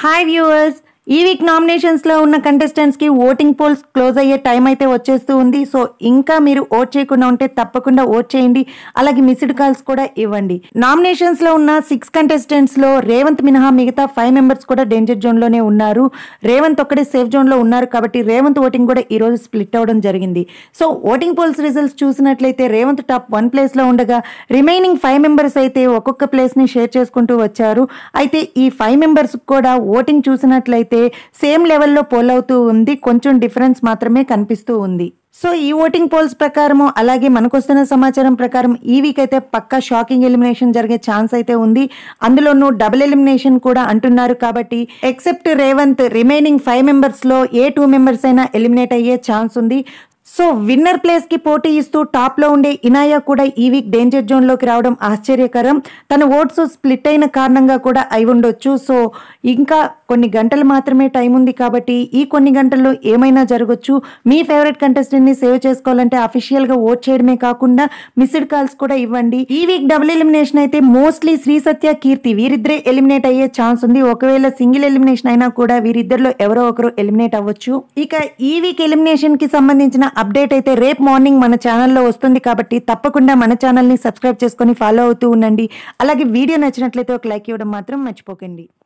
hi viewers ఈ week నామినేషన్స్లో ఉన్న కంటెస్టెంట్స్కి ఓటింగ్ పోల్స్ క్లోజ్ అయ్యే టైం అయితే వచ్చేస్తూ ఉంది సో ఇంకా మీరు ఓట్ చేయకుండా ఉంటే తప్పకుండా ఓట్ చేయండి అలాగే మిస్డ్ కాల్స్ కూడా ఇవ్వండి నామినేషన్స్లో ఉన్న సిక్స్ కంటెస్టెంట్స్లో రేవంత్ మినహా మిగతా ఫైవ్ మెంబర్స్ కూడా డేంజర్ జోన్లోనే ఉన్నారు రేవంత్ ఒక్కడే సేఫ్ జోన్లో ఉన్నారు కాబట్టి రేవంత్ ఓటింగ్ కూడా ఈ రోజు స్ప్లిట్ అవ్వడం జరిగింది సో ఓటింగ్ పోల్స్ రిజల్ట్స్ చూసినట్లయితే రేవంత్ టాప్ వన్ ప్లేస్లో ఉండగా రిమైనింగ్ ఫైవ్ మెంబర్స్ అయితే ఒక్కొక్క ప్లేస్ని షేర్ చేసుకుంటూ వచ్చారు అయితే ఈ ఫైవ్ మెంబర్స్ కూడా ఓటింగ్ చూసినట్లయితే సేమ్ లెవెల్లో పోల్ అవుతూ ఉంది కొంచెం డిఫరెన్స్ మాత్రమే కనిపిస్తూ ఉంది సో ఈ ఓటింగ్ పోల్స్ ప్రకారము అలాగే మనకొస్తున్న సమాచారం ప్రకారం ఈ వీక్ అయితే పక్కా షాకింగ్ ఎలిమినేషన్ జరిగే ఛాన్స్ అయితే ఉంది అందులోనూ డబుల్ ఎలిమినేషన్ కూడా అంటున్నారు కాబట్టి ఎక్సెప్ట్ రేవంత్ రిమైనింగ్ ఫైవ్ మెంబర్స్లో ఏ టూ మెంబర్స్ అయినా ఎలిమినేట్ అయ్యే ఛాన్స్ ఉంది సో విన్నర్ ప్లేస్ కి పోటీ ఇస్తూ టాప్ లో ఉండే ఇనాయా కూడా ఈ వీక్ డేంజర్ జోన్ లోకి రావడం ఆశ్చర్యకరం తన ఓట్స్ స్ప్లిట్ అయిన కారణంగా కూడా అయి ఉండొచ్చు సో ఇంకా కొన్ని గంటలు మాత్రమే టైం ఉంది కాబట్టి ఈ కొన్ని గంటల్లో ఏమైనా జరగచ్చు మీ ఫేవరెట్ కంటెస్టెంట్ ని సేవ్ చేసుకోవాలంటే అఫీషియల్ గా ఓట్ చేయడమే కాకుండా మిస్డ్ కాల్స్ కూడా ఇవ్వండి ఈ వీక్ డబుల్ ఎలిమినేషన్ అయితే మోస్ట్లీ శ్రీ సత్య కీర్తి వీరిద్దరే ఎలిమినేట్ అయ్యే ఛాన్స్ ఉంది ఒకవేళ సింగిల్ ఎలిమినేషన్ అయినా కూడా వీరిద్దరిలో ఎవరో ఒకరు ఎలిమినేట్ అవ్వచ్చు ఇక ఈ వీక్ ఎలిమినేషన్ కి సంబంధించిన అప్డేట్ అయితే రేపు మార్నింగ్ మన ఛానల్లో వస్తుంది కాబట్టి తప్పకుండా మన ఛానల్ని సబ్స్క్రైబ్ చేసుకొని ఫాలో అవుతూ ఉండండి అలాగే వీడియో నచ్చినట్లయితే ఒక లైక్ ఇవ్వడం మాత్రం మర్చిపోకండి